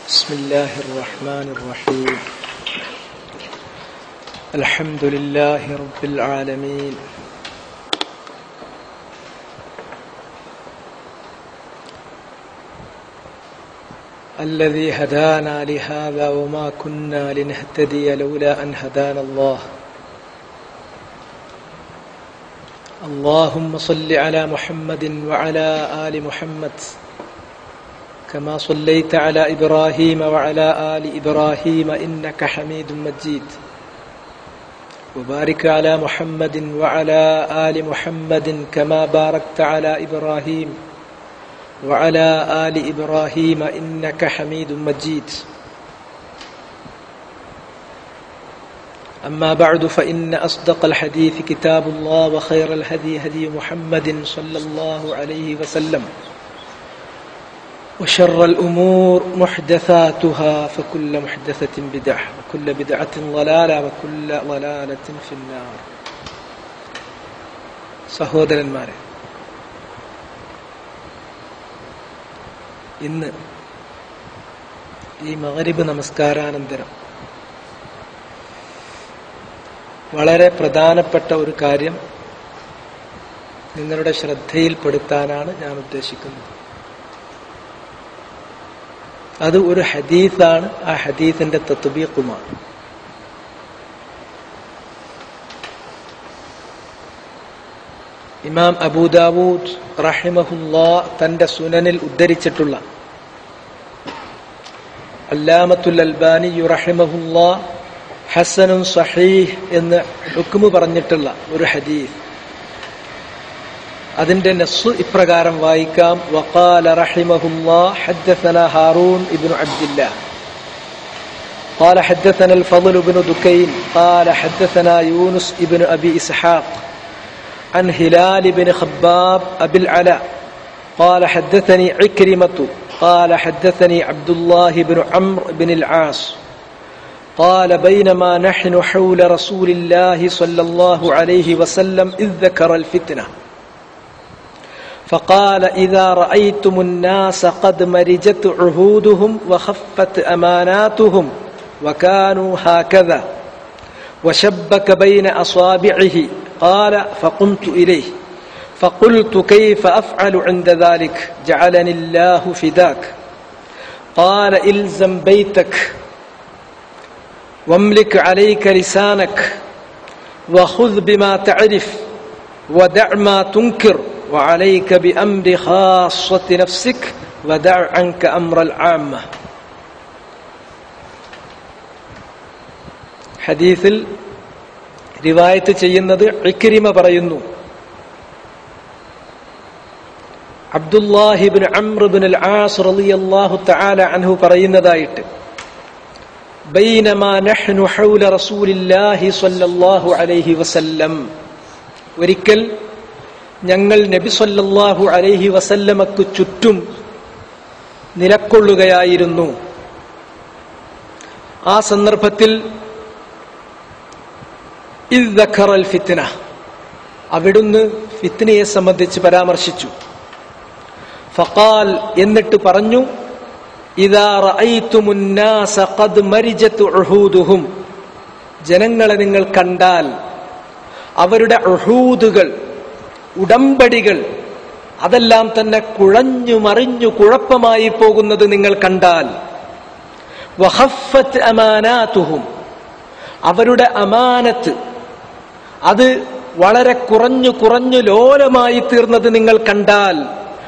بسم الله الرحمن الرحيم الحمد لله رب العالمين الذي هدانا لهذا وما كنا لنهتدي لولا أن هدانا الله اللهم صل على محمد وعلى آل محمد كما صليت على إبراهيم وعلى آل إبراهيم إنك حميد مجيد وبارك على محمد وعلى آل محمد كما باركت على إبراهيم وعلى آل إبراهيم إنك حميد مجيد أما بعد فإن أصدق الحديث كتاب الله وخير الهدي هدي محمد صلى الله عليه وسلم وشر الأمور محدثاتها فكل محدثة بدعة وكل بدعة ضلالة وكل ضلالة في النار സഹോദരന്മാരെ ഇന്ന് ഈ മകരിബ് നമസ്കാരാനന്തരം വളരെ പ്രധാനപ്പെട്ട ഒരു കാര്യം നിങ്ങളുടെ ശ്രദ്ധയിൽപ്പെടുത്താനാണ് ഞാൻ ഉദ്ദേശിക്കുന്നത് അത് ഒരു ഹദീസാണ് ആ ഹദീസിന്റെ തത്വീക്കുമാണ് ഇമാം അബൂദാവൂദ് റഹിമഹുല്ലാ തന്റെ സുനനിൽ ഉദ്ധരിച്ചിട്ടുള്ള അല്ലാമത്തുൽ അൽബാനി റഹിമഹുല്ലാ ഹസനുൻ സഹീഹ് എന്ന് ഹുക്കുമ് പറഞ്ഞിട്ടുള്ള ഒരു ഹദീസ് അതിന്റെ നസ് ഇപ്രകാരം വായിക്കാം വഖാല റഹിമഹുല്ലാ حدثنا هارون ابن عبد الله قال حدثنا الفضل بن دكين قال حدثنا يونس ابن ابي اسحاق عن هلال بن خباب ابي العلاء قال حدثني عكرمة قال حدثني عبد الله بن عمرو بن العاص قال بينما نحن حول رسول الله صلى الله عليه وسلم إذ ذكر الفتنة فقال إذا رأيتم الناس قد مرجت عهودهم وخفت أماناتهم وكانوا هكذا وشبك بين أصابعه قال فقمت إليه فقلت كيف أفعل عند ذلك جعلني الله فداك قال إلزم بيتك واملك عليك لسانك وخذ بما تعرف ودع ما تنكر وعليك بأمر خاصة نفسك ودع عنك أمر العامة ഹദീസിൽ റിവായത്ത് ചെയ്യുന്നത് ഇക്രിമ പറയുന്നു അബ്ദുല്ലാഹിബിൻ അമ്രുബിൻ അൽ ആസ് റളിയല്ലാഹു തആല അൻഹു പറയുന്നതായിട്ട് ബൈനമാ നഹ്നു ഹൗല റസൂലില്ലാഹി സ്വല്ലല്ലാഹു അലൈഹി വസല്ലം ഒരിക്കൽ ഞങ്ങൾ നബി സല്ലല്ലാഹു അലൈഹി വസല്ലമക്ക് ചുറ്റും നിലക്കൊള്ളുകയായിരുന്നു ആ സന്ദർഭത്തിൽ ഫിത്ന അവിടുന്ന് ഫിത്നയെ സംബന്ധിച്ച് പരാമർശിച്ചു ഫഖാൽ എന്നിട്ട് പറഞ്ഞു ഇതാ റഅയ്തുമുന്നാസ ഖദ് മരിജത് ഉഹൂദുഹും ജനങ്ങളെ നിങ്ങൾ കണ്ടാൽ അവരുടെ ഉഹൂദുകൾ ഉടമ്പടികൾ അതെല്ലാം തന്നെ കുഴഞ്ഞു മറിഞ്ഞു കുഴപ്പമായി പോകുന്നത് നിങ്ങൾ കണ്ടാൽ വഹഫത്ത് അമാനാത്തുഹും അവരുടെ അമാനത്ത് അത് വളരെ കുറഞ്ഞു കുറഞ്ഞു ലോലമായി തീർന്നത് നിങ്ങൾ കണ്ടാൽ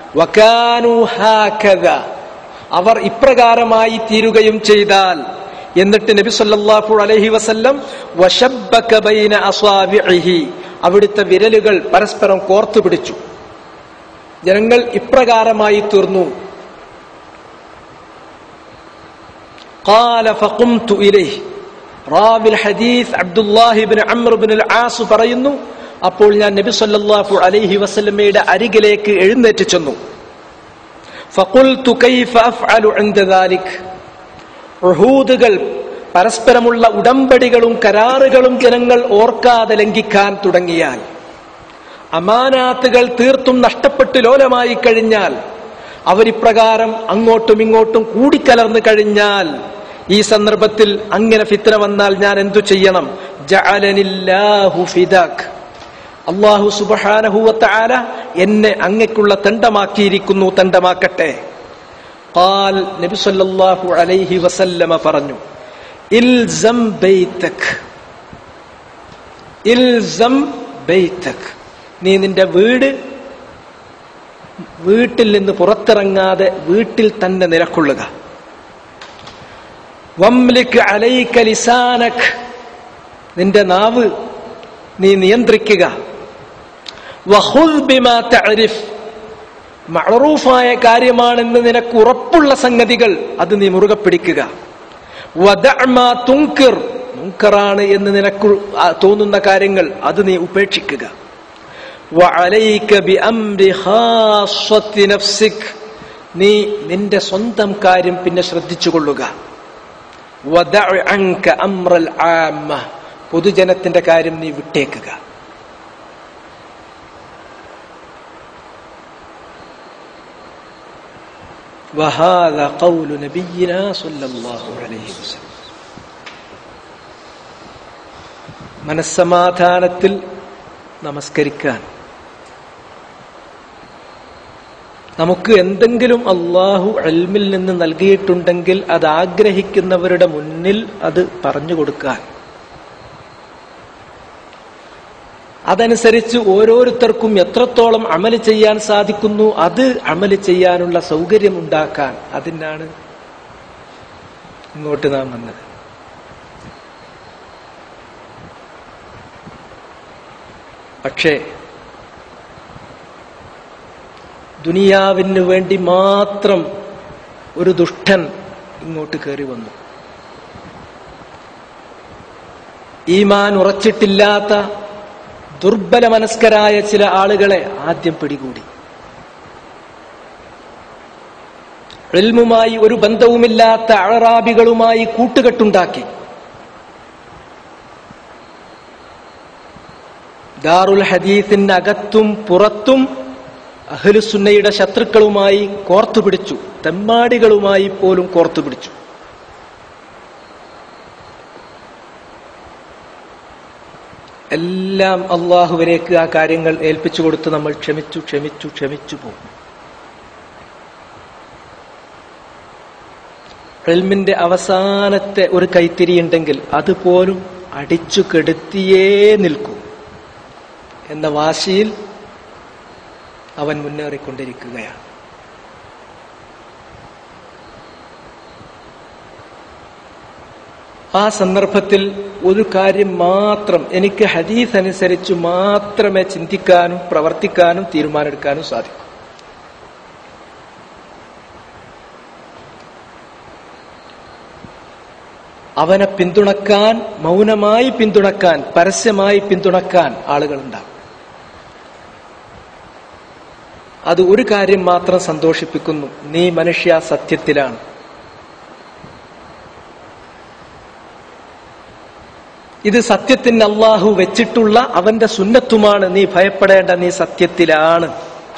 അവർ ഇപ്രകാരമായി തീരുകയും ചെയ്താൽ എന്നിട്ട് നബി സല്ലല്ലാഹു അലൈഹി വസല്ലം വശബ്ബക ബൈന അസ്വാബിഇഹി അവിടുത്തെ വിരലുകൾ പരസ്പരം കോർത്തു പിടിച്ചു ജനങ്ങൾ ഇപ്രകാരമായി തീർന്നു قال فقمت إليه റാബിൽ ഹദീസ് Abdullahi bin Amr bin al As പറയുന്നു അപ്പോൾ ഞാൻ നബി സല്ലല്ലാഹു അലൈഹി വസല്ലമയുടെ അരികിലേക്ക് എഴുന്നേറ്റ് ചെന്നു ഫഖുൽതു കൈഫ അഫ്അലു ഇൻദ ദാലിക് ഉഹൂദുകൾ പരസ്പരമുള്ള ഉടമ്പടികളും കരാറുകളും ജനങ്ങൾ ഓർക്കാതെ ലംഘിക്കാൻ തുടങ്ങിയാൽ അമാനാത്തുകൾ തീർത്തും നഷ്ടപ്പെട്ട് ലോലമായി കഴിഞ്ഞാൽ അവരിപ്രകാരം അങ്ങോട്ടും ഇങ്ങോട്ടും കൂടിക്കലർന്നു കഴിഞ്ഞാൽ ഈ സന്ദർഭത്തിൽ അങ്ങനെ ഫിത്ര വന്നാൽ ഞാൻ എന്തു ചെയ്യണം ജഅലനില്ലാഹു ഫിദാക് അള്ളാഹു സുബഹാനഹുവത്താല എന്നെ അങ്ങക്കുള്ള തണ്ടമാക്കിയിരിക്കുന്നു തണ്ടമാക്കട്ടെ ഖാൽ നബി സല്ലല്ലാഹു അലൈഹി വസല്ലമ പറഞ്ഞു ഇൽസം ബൈതക് ഇൽസം ബൈതക് നീ നിന്റെ വീട് വീട്ടിൽ നിന്ന് പുറത്തിറങ്ങാതെ വീട്ടിൽ തന്നെ നിലക്കൊള്ളുക വംലിക് അലൈക ലിസാനക് നിന്റെ നാവ് നീ നിയന്ത്രിക്കുക വഹുൽ ബിമാ തഅരിഫ് മഅറൂഫായ കാര്യമാണെന്ന് നിനക്ക് ഉറപ്പുള്ള സംഗതികൾ അത് നീ മുറുകെ പിടിക്കുക വദഅമാ തുൻകിർ മുൻകറാണ് എന്ന് നിനക്ക് തോന്നുന്ന കാര്യങ്ങൾ അത് നീ ഉപേക്ഷിക്കുക വഅലൈക ബിഅംരി ഖാസ്സത്തി നഫ്സിക് നീ നിന്റെ സ്വന്തം കാര്യം പിന്നെ ശ്രദ്ധിച്ചുകൊള്ളുക വദഅ അൻക അംറൽ ആമ്മ പൊതുജനത്തിന്റെ കാര്യം നീ വിട്ടേക്കുക وهذا قول نبينا صلى الله عليه وسلم മനസ്സമാധാനത്തിൽ നമസ്കരിക്കാൻ നമുക്ക് എന്തെങ്കിലും അള്ളാഹു അൽമിൽ നിന്ന് നൽകിയിട്ടുണ്ടെങ്കിൽ അത് ആഗ്രഹിക്കുന്നവരുടെ മുന്നിൽ അത് പറഞ്ഞു കൊടുക്കാൻ അതനുസരിച്ച് ഓരോരുത്തർക്കും എത്രത്തോളം അമല് ചെയ്യാൻ സാധിക്കുന്നു അത് അമല് ചെയ്യാനുള്ള സൗകര്യം ഉണ്ടാക്കാൻ അതിനാണ് ഇങ്ങോട്ട് നാം വന്നത് പക്ഷേ ദുനിയാവിന് വേണ്ടി മാത്രം ഒരു ദുഷ്ടൻ ഇങ്ങോട്ട് കയറി വന്നു ഈമാൻ ഉറച്ചിട്ടില്ലാത്ത ദുർബല മനസ്കരായ ചില ആളുകളെ ആദ്യം പിടികൂടി എൽമുമായി ഒരു ബന്ധവുമില്ലാത്ത അഴറാബികളുമായി കൂട്ടുകെട്ടുണ്ടാക്കി ദാറുൽ ഹദീസിന്റെ അകത്തും പുറത്തും അഹ്ലുസുന്നയുടെ ശത്രുക്കളുമായി കോർത്തുപിടിച്ചു തെമ്മാടികളുമായി പോലും കോർത്തുപിടിച്ചു എല്ലാം അള്ളാഹുവിലേക്ക് ആ കാര്യങ്ങൾ ഏൽപ്പിച്ചു കൊടുത്ത് നമ്മൾ ക്ഷമിച്ചു ക്ഷമിച്ചു ക്ഷമിച്ചു പോകും എൽമിന്റെ അവസാനത്തെ ഒരു കൈത്തിരി ഉണ്ടെങ്കിൽ അതുപോലും അടിച്ചു കെടുത്തിയേ നിൽക്കൂ എന്ന വാശിയിൽ അവൻ മുന്നേറിക്കൊണ്ടിരിക്കുകയാണ് ആ സന്ദർഭത്തിൽ ഒരു കാര്യം മാത്രം എനിക്ക് ഹദീസ് അനുസരിച്ച് മാത്രമേ ചിന്തിക്കാനും പ്രവർത്തിക്കാനും തീരുമാനമെടുക്കാനും സാധിക്കൂ അവനെ പിന്തുണക്കാൻ മൗനമായി പിന്തുണക്കാൻ പരസ്യമായി പിന്തുണക്കാൻ ആളുകളുണ്ടാവും അത് ഒരു കാര്യം മാത്രം സന്തോഷിപ്പിക്കുന്നു നീ മനുഷ്യ സത്യത്തിലാണ് ഇത് സത്യത്തിന് അള്ളാഹു വെച്ചിട്ടുള്ള അവന്റെ സുന്നത്തുമാണ് നീ ഭയപ്പെടേണ്ട നീ സത്യത്തിലാണ്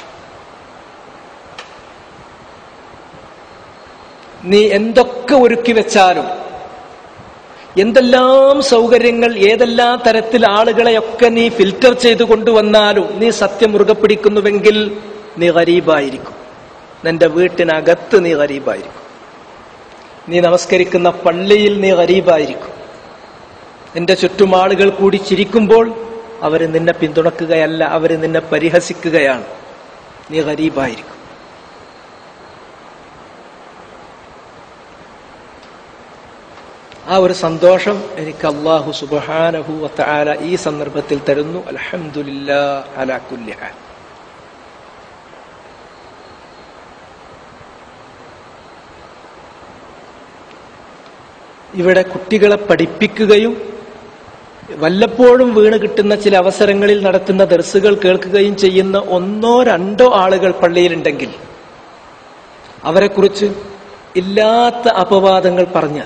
നീ എന്തൊക്കെ ഒരുക്കി വെച്ചാലും എന്തെല്ലാം സൗകര്യങ്ങൾ ഏതെല്ലാം തരത്തിൽ ആളുകളെയൊക്കെ നീ ഫിൽറ്റർ ചെയ്ത് കൊണ്ടുവന്നാലും നീ സത്യം മുറുകെ പിടിക്കുന്നുവെങ്കിൽ നീ ഗരീബായിരിക്കും നിന്റെ വീട്ടിനകത്ത് നീ ഗരീബായിരിക്കും നീ നമസ്കരിക്കുന്ന പള്ളിയിൽ നീ ഗരീബായിരിക്കും നിന്റെ ചുറ്റും ആളുകൾ കൂടി ചിരിക്കുമ്പോൾ അവർ നിന്നെ പിന്തുണക്കുകയല്ല അവർ നിന്നെ പരിഹസിക്കുകയാണ് നീ ഗരീബായിരിക്കും ആ ഒരു സന്തോഷം എനിക്ക് അള്ളാഹു സുബാനഹു വത്താല ഈ സന്ദർഭത്തിൽ തരുന്നു അലഹമുല്ലാ അലാ കുല്ലി ഹാൽ ഇവിടെ കുട്ടികളെ പഠിപ്പിക്കുകയും വല്ലപ്പോഴും വീണ് കിട്ടുന്ന ചില അവസരങ്ങളിൽ നടത്തുന്ന ദർസുകൾ കേൾക്കുകയും ചെയ്യുന്ന ഒന്നോ രണ്ടോ ആളുകൾ പള്ളിയിലുണ്ടെങ്കിൽ അവരെക്കുറിച്ച് ഇല്ലാത്ത അപവാദങ്ങൾ പറഞ്ഞ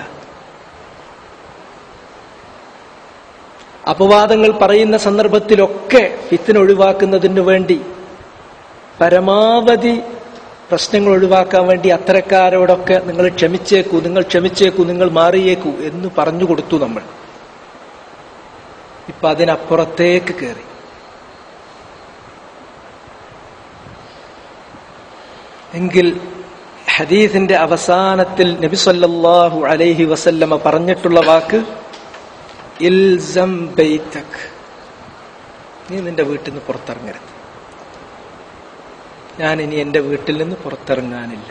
അപവാദങ്ങൾ പറയുന്ന സന്ദർഭത്തിലൊക്കെ ഫിത്തിന് ഒഴിവാക്കുന്നതിനു വേണ്ടി പരമാവധി പ്രശ്നങ്ങൾ ഒഴിവാക്കാൻ വേണ്ടി അത്തരക്കാരോടൊക്കെ നിങ്ങൾ ക്ഷമിച്ചേക്കൂ നിങ്ങൾ ക്ഷമിച്ചേക്കൂ നിങ്ങൾ മാറിയേക്കൂ എന്ന് പറഞ്ഞു കൊടുത്തു നമ്മൾ ഇപ്പൊ അതിനപ്പുറത്തേക്ക് കയറി എങ്കിൽ ഹദീസിന്റെ അവസാനത്തിൽ നബി സല്ലല്ലാഹു അലൈഹി വസല്ലമ പറഞ്ഞിട്ടുള്ള വാക്ക് ഇൽസം ബൈതക് നീ നിന്റെ വീട്ടിൽ നിന്ന് പുറത്തിറങ്ങരുത് ഞാൻ ഇനി എന്റെ വീട്ടിൽ നിന്ന് പുറത്തിറങ്ങാനില്ല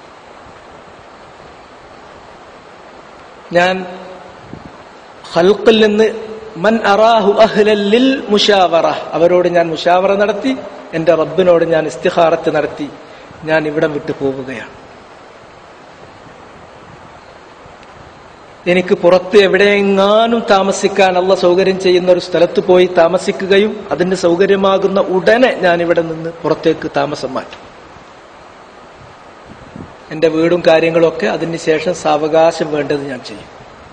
ഞാൻ ഹൽക്കിൽ നിന്ന് മൻ അറാഹു അഹ്ലല്ലിൽ മുഷാവറ അവരോട് ഞാൻ മുഷാവറ നടത്തി എന്റെ റബ്ബിനോട് ഞാൻ ഇസ്തിഹാറത്ത് നടത്തി ഞാൻ ഇവിടം വിട്ടു പോവുകയാണ് എനിക്ക് പുറത്ത് എവിടെയെങ്ങാനും താമസിക്കാൻ അല്ല സൗകര്യം ചെയ്യുന്ന ഒരു സ്ഥലത്ത് പോയി താമസിക്കുകയും അതിന് സൗകര്യമാകുന്ന ഉടനെ ഞാൻ ഇവിടെ നിന്ന് പുറത്തേക്ക് താമസം മാറ്റും എന്റെ വീടും കാര്യങ്ങളും ഒക്കെ അതിനുശേഷം സാവകാശം വേണ്ടത് ഞാൻ ചെയ്യും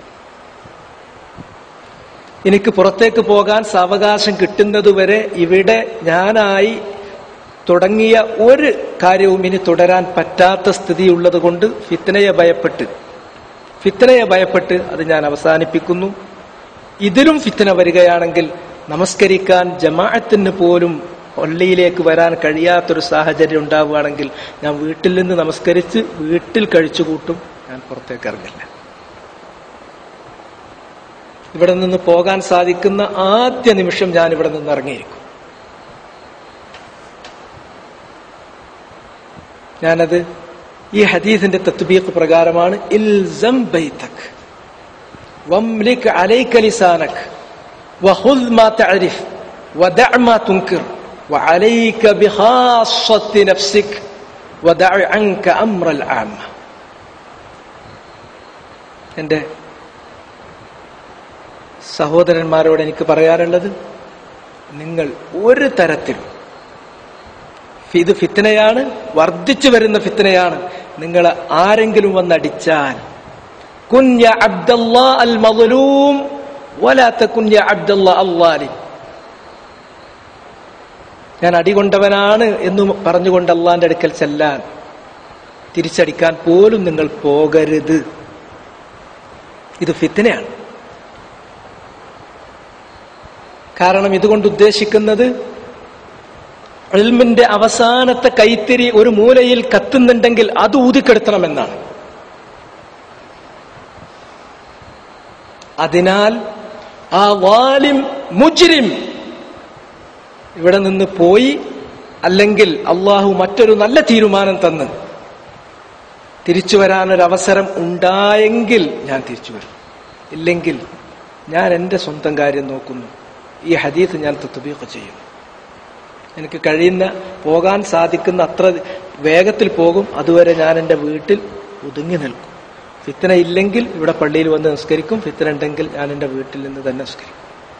എനിക്ക് പുറത്തേക്ക് പോകാൻ സാവകാശം കിട്ടുന്നതുവരെ ഇവിടെ ഞാനായി തുടങ്ങിയ ഒരു കാര്യവും ഇനി തുടരാൻ പറ്റാത്ത സ്ഥിതിയുള്ളത് കൊണ്ട് ഫിത്തനയെ ഭയപ്പെട്ട് ഫിത്തനയെ ഭയപ്പെട്ട് അത് ഞാൻ അവസാനിപ്പിക്കുന്നു ഇതിലും ഫിത്തന വരികയാണെങ്കിൽ നമസ്കരിക്കാൻ ജമാഅത്തിന് പോലും പള്ളിയിലേക്ക് വരാൻ കഴിയാത്തൊരു സാഹചര്യം ഉണ്ടാവുകയാണെങ്കിൽ ഞാൻ വീട്ടിൽ നിന്ന് നമസ്കരിച്ച് വീട്ടിൽ കഴിച്ചുകൂട്ടും ഞാൻ പുറത്തേക്ക് ഇറങ്ങില്ല ഇവിടെ നിന്ന് പോകാൻ സാധിക്കുന്ന ആദ്യ നിമിഷം ഞാൻ ഇവിടെ നിന്ന് ഇറങ്ങിയിരിക്കും ഞാനത് ഈ ഹദീസിന്റെ തത്ബീഖ് പ്രകാരമാണ് ഇൽസം ബൈതക് വംലിക് അലൈക ലിസാനക് വഖുദ് മാ തഅരിഫ് വദഅ മാ തുൻകിർ وعليك بخاصة نفسك ودع عنك أمر العامة എൻ്റെ സഹോദരന്മാരോട് എനിക്ക് പറയാനുള്ളത് നിങ്ങൾ ഒരു തരത്തിലും ഇത് ഫിത്തനയാണ് വർദ്ധിച്ചു വരുന്ന ഫിത്തനയാണ് നിങ്ങൾ ആരെങ്കിലും വന്നടിച്ചാൽ കുഞ്ഞ അബ്ദല്ലാ അൽ മദലൂം വലാത്ത കുഞ്ഞ അബ്ദല്ലാ അള്ളാലി ഞാൻ അടികൊണ്ടവനാണ് എന്ന് പറഞ്ഞുകൊണ്ട് അള്ളാന്റെ അടുക്കൽ ചെല്ലാൻ തിരിച്ചടിക്കാൻ പോലും നിങ്ങൾ പോകരുത് ഇത് ഫിത്തനയാണ് കാരണം ഇതുകൊണ്ട് ഉദ്ദേശിക്കുന്നത് ഇൽമിന്റെ അവസാനത്തെ കൈത്തിരി ഒരു മൂലയിൽ കത്തുന്നുണ്ടെങ്കിൽ അത് ഊതിക്കെടുത്തണമെന്നാണ് അതിനാൽ ആ വാലിം മുജ്രിം ഇവിടെ നിന്ന് പോയി അല്ലെങ്കിൽ അള്ളാഹു മറ്റൊരു നല്ല തീരുമാനം തന്ന് തിരിച്ചു വരാനൊരവസരം ഉണ്ടായെങ്കിൽ ഞാൻ തിരിച്ചു വരും ഇല്ലെങ്കിൽ ഞാൻ എൻ്റെ സ്വന്തം കാര്യം നോക്കുന്നു ഈ ഹദീത്ത് ഞാൻ തത്വബീഖ് ചെയ്യുന്നു എനിക്ക് കഴിയുന്ന പോകാൻ സാധിക്കുന്ന അത്ര വേഗത്തിൽ പോകും അതുവരെ ഞാൻ എൻ്റെ വീട്ടിൽ ഒതുങ്ങി നിൽക്കും ഫിത്തന ഇല്ലെങ്കിൽ ഇവിടെ പള്ളിയിൽ വന്ന് നിസ്കരിക്കും ഫിത്തന ഉണ്ടെങ്കിൽ ഞാൻ എൻ്റെ വീട്ടിൽ നിന്ന് തന്നെ നിസ്കരിക്കും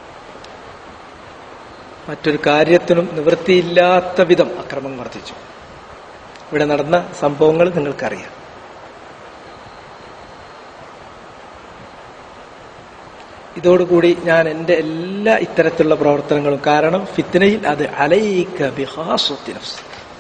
മറ്റൊരു കാര്യത്തിനും നിവൃത്തിയില്ലാത്ത വിധം അക്രമം വർദ്ധിച്ചു ഇവിടെ നടന്ന സംഭവങ്ങൾ നിങ്ങൾക്കറിയാം ഇതോടുകൂടി ഞാൻ എൻ്റെ എല്ലാ ഇത്തരത്തിലുള്ള പ്രവർത്തനങ്ങളും കാരണം ഫിത്തനയിൽ അത് അലയിക്ക ബിഹാസുത്തി നഫ്സ്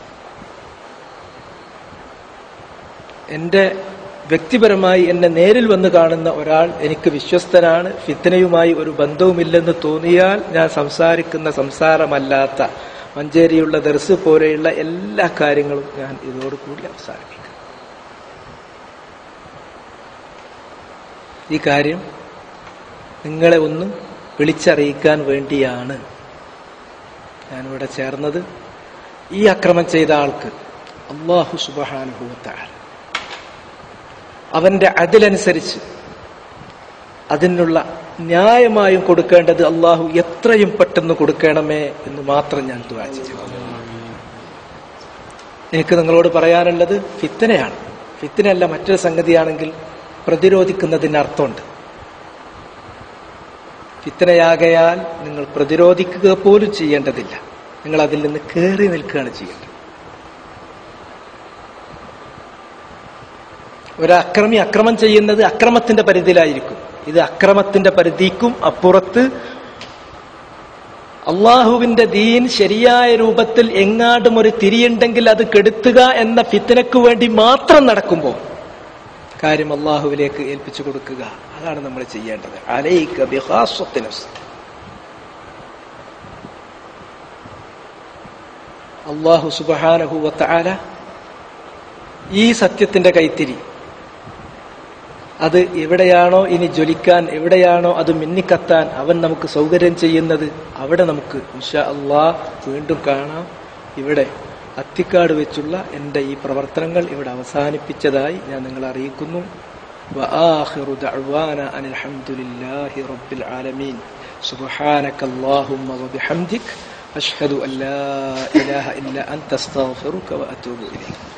എൻ്റെ വ്യക്തിപരമായി എന്നെ നേരിൽ വന്ന് കാണുന്ന ഒരാൾ എനിക്ക് വിശ്വസ്തനാണ് ഫിത്തനയുമായി ഒരു ബന്ധവുമില്ലെന്ന് തോന്നിയാൽ ഞാൻ സംസാരിക്കുന്ന സംസാരമല്ലാത്ത മഞ്ചേരിയുള്ള ദർസ് പോലെയുള്ള എല്ലാ കാര്യങ്ങളും ഞാൻ ഇതോടുകൂടി അവസാനിപ്പിക്കും ഈ കാര്യം നിങ്ങളെ ഒന്ന് വിളിച്ചറിയിക്കാൻ വേണ്ടിയാണ് ഞാനിവിടെ ചേർന്നത് ഈ അക്രമം ചെയ്ത ആൾക്ക് അള്ളാഹു സുബാനുഭവത്താൽ അവന്റെ അതിലനുസരിച്ച് അതിനുള്ള ന്യായമായും കൊടുക്കേണ്ടത് അള്ളാഹു എത്രയും പെട്ടെന്ന് കൊടുക്കണമേ എന്ന് മാത്രം ഞാൻ ദ്വാചിച്ചു എനിക്ക് നിങ്ങളോട് പറയാനുള്ളത് ഫിത്തനയാണ് ഫിത്തനയല്ല മറ്റൊരു സംഗതിയാണെങ്കിൽ പ്രതിരോധിക്കുന്നതിന് അർത്ഥമുണ്ട് ഫിത്തനയാകയാൽ നിങ്ങൾ പ്രതിരോധിക്കുക പോലും ചെയ്യേണ്ടതില്ല നിങ്ങൾ അതിൽ നിന്ന് കയറി നിൽക്കുകയാണ് ചെയ്യേണ്ടത് ഒരു അക്രമി അക്രമം ചെയ്യുന്നത് അക്രമത്തിന്റെ പരിധിയിലായിരിക്കും ഇത് അക്രമത്തിന്റെ പരിധിക്കും അപ്പുറത്ത് അള്ളാഹുവിന്റെ ദീൻ ശരിയായ രൂപത്തിൽ എങ്ങാണ്ടും ഒരു തിരിയുണ്ടെങ്കിൽ അത് കെടുത്തുക എന്ന ഫിത്തനക്ക് വേണ്ടി മാത്രം നടക്കുമ്പോൾ കാര്യം അള്ളാഹുവിലേക്ക് ഏൽപ്പിച്ചു കൊടുക്കുക അതാണ് നമ്മൾ ചെയ്യേണ്ടത് അലൈക ബിഹാസ്വത്തി നഫ്സ് അള്ളാഹു സുബഹാനഹുവത്ത ആല ഈ സത്യത്തിന്റെ കൈത്തിരി അത് എവിടെയാണോ ഇനി ജ്വലിക്കാൻ എവിടെയാണോ അത് മിന്നിക്കത്താൻ അവൻ നമുക്ക് സൗകര്യം ചെയ്യുന്നത് അവിടെ നമുക്ക് ഇൻഷാ അള്ളാ വീണ്ടും കാണാം ഇവിടെ അത്തിക്കാട് വെച്ചുള്ള എൻ്റെ ഈ പ്രവർത്തനങ്ങൾ ഇവിടെ അവസാനിപ്പിച്ചതായി ഞാൻ നിങ്ങളെ അറിയിക്കുന്നു وآخر دعوانا أن الحمد لله رب العالمين سبحانك اللهم وبحمدك أشهد أن لا إله إلا أنت استغفرك وأتوب إليك